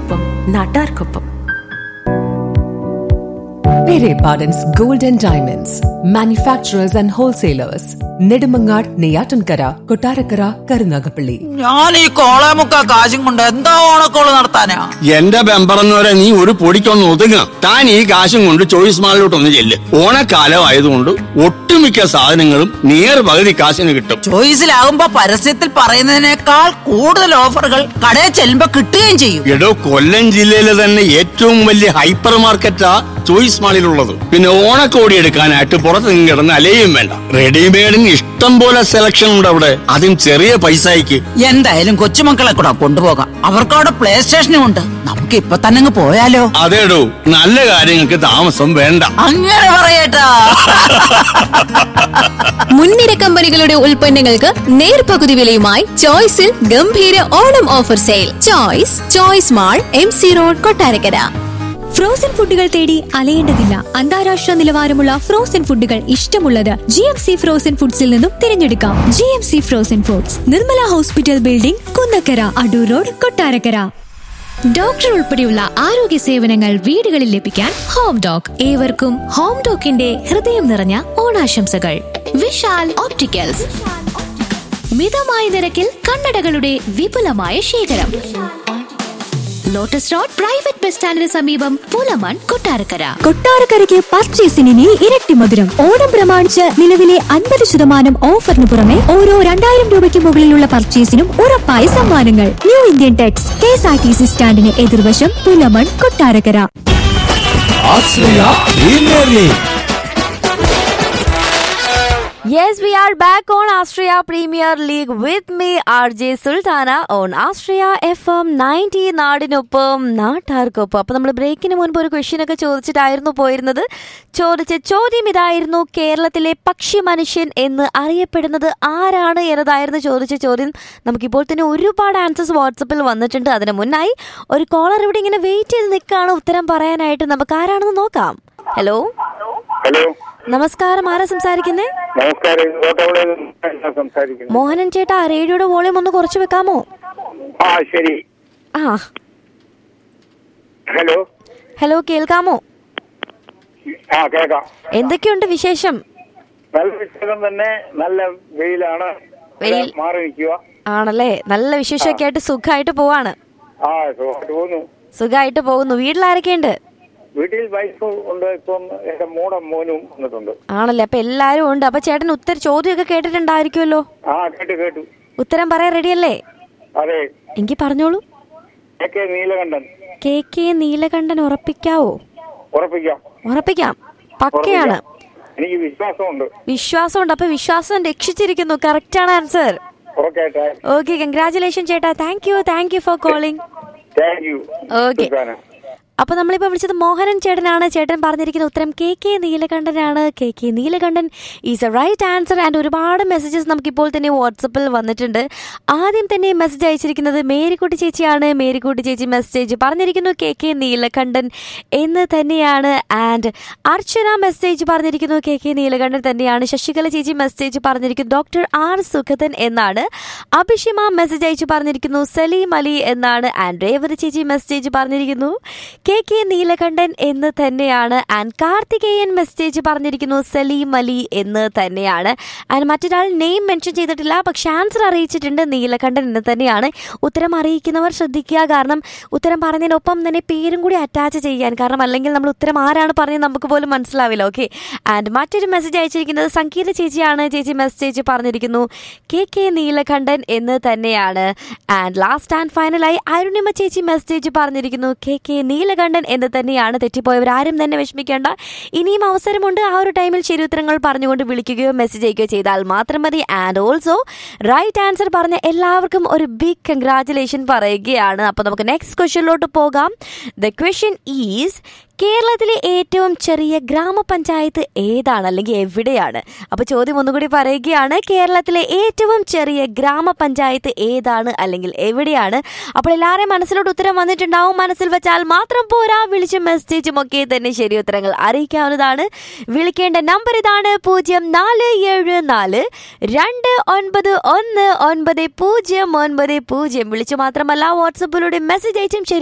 നാടിനൊപ്പം നാട്ടാർക്കൊപ്പം Pere Pardon's Golden Diamonds, manufacturers and wholesalers, Nedumangad, Neyatankara, Kotarakara, Karunagapalli. ഞാൻ ഈ കോളേമുക്ക കാശും കൊണ്ട് എന്താ ഓണക്കോള് നടത്താനാ എന്റെ ബെമ്പറന്നവരെ നീ ഒരു പൊടിക്കൊന്ന് ഒതുങ്ങണം താൻ ഈ കാശും കൊണ്ട് ചോയ്സ് മാളിലോട്ടൊന്ന് ചെല്ല് ഓണക്കാലം ആയതുകൊണ്ട് ഒട്ടുമിക്ക സാധനങ്ങളും നിയർ പകുതി കാശിന് കിട്ടും ചോയ്സിലാകുമ്പോ പരസ്യത്തിൽ പറയുന്നതിനേക്കാൾ കൂടുതൽ ഓഫറുകൾ കടയിൽ ചെല്ലുമ്പോ കിട്ടുകയും ചെയ്യും എടോ കൊല്ലം ജില്ലയിലെ തന്നെ ഏറ്റവും വലിയ ഹൈപ്പർ മാർക്കറ്റാ ചോയ്സ് മാളിലുള്ളത് പിന്നെ ഓണക്കോടി എടുക്കാനായിട്ട് പുറത്ത് നിന്ന് കിടന്ന് അലയും വേണ്ട റെഡിമെയ്ഡിന് ഇഷ്ടം പോലെ സെലക്ഷൻ ഉണ്ട് അവിടെ അതും ചെറിയ പൈസയ്ക്ക് എന്തായാലും കൊച്ചുമക്കളെ കൂടെ കൊണ്ടുപോകാം അവർക്ക് അവിടെ പ്ലേ സ്റ്റേഷനും ഉണ്ട് നമുക്ക് ഇപ്പൊ തന്നെ അങ്ങ് പോയാലോ അതേടോ നല്ല കാര്യങ്ങൾക്ക് താമസം വേണ്ട അങ്ങനെ പറയട്ടാ മുൻനിര കമ്പനികളുടെ ഉൽപ്പന്നങ്ങൾക്ക് നേർപകുതി വിലയുമായി ചോയ്സിൽ ഗംഭീര Onam offer sale choice choice mall M C road Kottarakkara frozen ഫുഡുകൾ തേടി അലയേണ്ടതില്ല അന്താരാഷ്ട്ര നിലവാരമുള്ള ഫ്രോസൺ ഫുഡുകൾ ഇഷ്ടമുള്ളത് ജി എം സി ഫ്രോസൺ ഫുഡ്സിൽ നിന്നും തിരഞ്ഞെടുക്കാം G M C frozen foods Nirmala hospital building Kunnakkara Adoor road Kottarakkara doctor ഉൾപ്പെടെയുള്ള ആരോഗ്യ സേവനങ്ങൾ വീടുകളിൽ ലഭിക്കാൻ ഹോം ഡോക് ഏവർക്കും ഹോം ഡോക്കിന്റെ ഹൃദയം നിറഞ്ഞ ഓണാശംസകൾ വിശാൽ ഓപ്റ്റിക്കൽസ് മിതമായ നിരക്കിൽ കണ്ണടകളുടെ വിപുലമായ ശേഖരം ലോട്ടസ് റോഡ് പ്രൈവറ്റ് ബസ് സ്റ്റാൻഡിന് സമീപം പൂലമാൻ കൊട്ടാരക്കര കൊട്ടാരക്കരയ്ക്ക് പർച്ചേസിന് ഇനി ഇരട്ടി മധുരം ഓണം പ്രമാണിച്ച് നിലവിലെ അൻപത് ശതമാനം ഓഫറിന് പുറമെ ഓരോ രണ്ടായിരം രൂപയ്ക്ക് മുകളിലുള്ള പർച്ചേസിനും ഉറപ്പായ സമ്മാനങ്ങൾ new Indian Tex K S R T C സ്റ്റാൻഡിന് എതിർവശം Pulamon Kottarakkara Yes, we are back on Austria Premier League with me, RJ Sultana, on Austria FM 90 നാടിനൊപ്പം നാട്ടാർക്കൊപ്പം അപ്പൊ നമ്മൾ ബ്രേക്കിന് മുൻപ് ഒരു ക്വസ്റ്റ്യൻ ഒക്കെ ചോദിച്ചിട്ടായിരുന്നു പോയിരുന്നത് ചോദിച്ച ചോദ്യം ഇതായിരുന്നു കേരളത്തിലെ പക്ഷി മനുഷ്യൻ എന്ന് അറിയപ്പെടുന്നത് ആരാണ് എന്നതായിരുന്നു ചോദിച്ച ചോദ്യം നമുക്കിപ്പോൾ തന്നെ ഒരുപാട് ആൻസേഴ്സ് വാട്സപ്പിൽ വന്നിട്ടുണ്ട് അതിന് മുന്നായി ഒരു കോളർ ഇവിടെ ഇങ്ങനെ വെയിറ്റ് ചെയ്ത് നിൽക്കുകയാണ് ഉത്തരം പറയാനായിട്ട് നമുക്ക് ആരാണെന്ന് നോക്കാം ഹലോ ഹലോ നമസ്കാരം ആരാ സംസാരിക്കുന്നേ നമസ്കാരം കോട്ടവളയിൽ നിന്നാണ് സംസാരിക്കുന്നത് മോഹനൻ ചേട്ടാ റേഡിയോയുടെ വോളിയം ഒന്ന് കുറച്ച് വെക്കാമോ ആ ശരി ആ ഹലോ ഹലോ കേൾക്കാമോ ആ കേക്കാം എന്തൊക്കെയുണ്ട് വിശേഷം നല്ല വിശേഷം തന്നെ നല്ല വെയിലാണ് വെയിൽ. മാറി നിൽക്കുക ആണല്ലേ നല്ല വിശേഷമൊക്കെ ആയിട്ട് സുഖമായിട്ട് പോവാണ് ആ സുഖമായിട്ട് പോകുന്നു സുഖമായിട്ട് പോകുന്നു വീട്ടിലാരൊക്കെയുണ്ട് വീട്ടിൽ വൈഫ് ഉണ്ട് ഇപ്പം എന്റെ മൂടെ മോനും വന്നിട്ടുണ്ട് ആണല്ലേ അപ്പൊ എല്ലാരും ഉണ്ട് അപ്പൊ ചേട്ടൻ ഉത്തര ചോദ്യമൊക്കെ കേട്ടിട്ടുണ്ടായിരിക്കുമല്ലോ ആ കേട്ടു കേട്ടു ഉത്തരം പറയാൻ റെഡിയല്ലേ അതെ എങ്കിൽ പറഞ്ഞോളൂ A K Neelakandan K K Neelakandan ഉറപ്പിക്കാവോ ഉറപ്പിക്കാം ഉറപ്പിക്കാം പക്കയാണ് ഉറപ്പിക്കാം. എനിക്ക് വിശ്വാസമുണ്ട് വിശ്വാസമുണ്ട് അപ്പൊ വിശ്വാസം രക്ഷിച്ചിരിക്കുന്നു കറക്റ്റ് ആണ് ആൻസർ ഉറക്കായിട്ട് ഓക്കെ കൺഗ്രാചുലേഷൻ ചേട്ടാ thank you thank you for calling thank you Okay. അപ്പൊ നമ്മളിപ്പോ വിളിച്ചത് മോഹനൻ ചേട്ടനാണ് ചേട്ടൻ പറഞ്ഞിരിക്കുന്ന ഉത്തരം കെ കെ നീലകണ്ഠനാണ് K K Neelakandan is a right answer and ഒരുപാട് മെസ്സേജസ് നമുക്കിപ്പോൾ തന്നെ വാട്സപ്പിൽ വന്നിട്ടുണ്ട് ആദ്യം തന്നെ മെസ്സേജ് അയച്ചിരിക്കുന്നത് മേരിക്കുട്ടി ചേച്ചിയാണ് മേരിക്കുട്ടി ചേച്ചി മെസ്സേജ് പറഞ്ഞിരിക്കുന്നു കെ കെ നീലകണ്ഠൻ എന്ന് തന്നെയാണ് ആൻഡ് അർച്ചന മെസ്സേജ് പറഞ്ഞിരിക്കുന്നു കെ കെ നീലകണ്ഠൻ തന്നെയാണ് ശശികല ചേച്ചി മെസ്സേജ് പറഞ്ഞിരിക്കുന്നു ഡോക്ടർ ആർ സുഖതൻ എന്നാണ് അഭിഷിമ മെസ്സേജ് അയച്ചു പറഞ്ഞിരിക്കുന്നു സലീം അലി എന്നാണ് ആൻഡ് രേവതി ചേച്ചി മെസ്സേജ് പറഞ്ഞിരിക്കുന്നു കെ കെ നീലകണ്ഠൻ എന്ന് തന്നെയാണ് ആൻഡ് കാർത്തികേയൻ മെസ്സേജ് പറഞ്ഞിരിക്കുന്നു സലീം അലി എന്ന് തന്നെയാണ് ആൻഡ് മറ്റൊരാൾ നെയിം മെൻഷൻ ചെയ്തിട്ടില്ല പക്ഷെ ആൻസർ അറിയിച്ചിട്ടുണ്ട് നീലകണ്ഠൻ എന്ന് തന്നെയാണ് ഉത്തരം അറിയിക്കുന്നവർ ശ്രദ്ധിക്കുക കാരണം ഉത്തരം പറഞ്ഞതിനൊപ്പം തന്നെ പേരും കൂടി അറ്റാച്ച് ചെയ്യാൻ കാരണം അല്ലെങ്കിൽ നമ്മൾ ഉത്തരം ആരാണ് പറഞ്ഞത് നമുക്ക് പോലും മനസ്സിലാവില്ല ഓക്കെ ആൻഡ് മറ്റൊരു മെസ്സേജ് അയച്ചിരിക്കുന്നത് സംഗീത ചേച്ചിയാണ് ചേച്ചി മെസ്സേജ് പറഞ്ഞിരിക്കുന്നു കെ കെ നീലകണ്ഠൻ എന്ന് തന്നെയാണ് ആൻഡ് ലാസ്റ്റ് ആൻഡ് ഫൈനലായി അരുണിമ ചേച്ചി മെസ്സേജ് പറഞ്ഞിരിക്കുന്നു കെ കെ നീലകണ്ഠൻ എന്ന് തന്നെയാണ് തെറ്റിപ്പോയവരാരും തന്നെ വിഷമിക്കേണ്ട ഇനിയും അവസരമുണ്ട് ആ ഒരു ടൈമിൽ ശരി ഉത്തരങ്ങൾ പറഞ്ഞുകൊണ്ട് വിളിക്കുകയോ മെസ്സേജ് അയക്കുകയോ ചെയ്താൽ മാത്രം മതി ആൻഡ് ഓൾസോ റൈറ്റ് ആൻസർ പറഞ്ഞ എല്ലാവർക്കും ഒരു ബിഗ് കൺഗ്രാറ്റുലേഷൻ പറയുകയാണ് അപ്പോൾ നമുക്ക് നെക്സ്റ്റ് ക്വസ്റ്റ്യനിലോട്ട് പോകാം ദ ക്വസ്റ്റ്യൻ ഈസ് കേരളത്തിലെ ഏറ്റവും ചെറിയ ഗ്രാമപഞ്ചായത്ത് ഏതാണ് അല്ലെങ്കിൽ എവിടെയാണ് അപ്പോൾ ചോദ്യം ഒന്നുകൂടി പറയുകയാണ് കേരളത്തിലെ ഏറ്റവും ചെറിയ ഗ്രാമപഞ്ചായത്ത് ഏതാണ് അല്ലെങ്കിൽ എവിടെയാണ് അപ്പോൾ എല്ലാവരെയും മനസ്സിലോട്ട് ഉത്തരം വന്നിട്ടുണ്ടാവും മനസ്സിൽ വെച്ചാൽ മാത്രം പോരാ വിളിച്ച മെസ്സേജും ഒക്കെ തന്നെ ശരി ഉത്തരങ്ങൾ അറിയിക്കാവുന്നതാണ് വിളിക്കേണ്ട നമ്പർ ഇതാണ് പൂജ്യം നാല് ഏഴ് നാല് രണ്ട് ഒൻപത് ഒന്ന് ഒൻപത് പൂജ്യം ഒൻപത് പൂജ്യം വിളിച്ചു മാത്രമല്ല വാട്സപ്പിലൂടെ മെസ്സേജ് അയച്ചും ശരി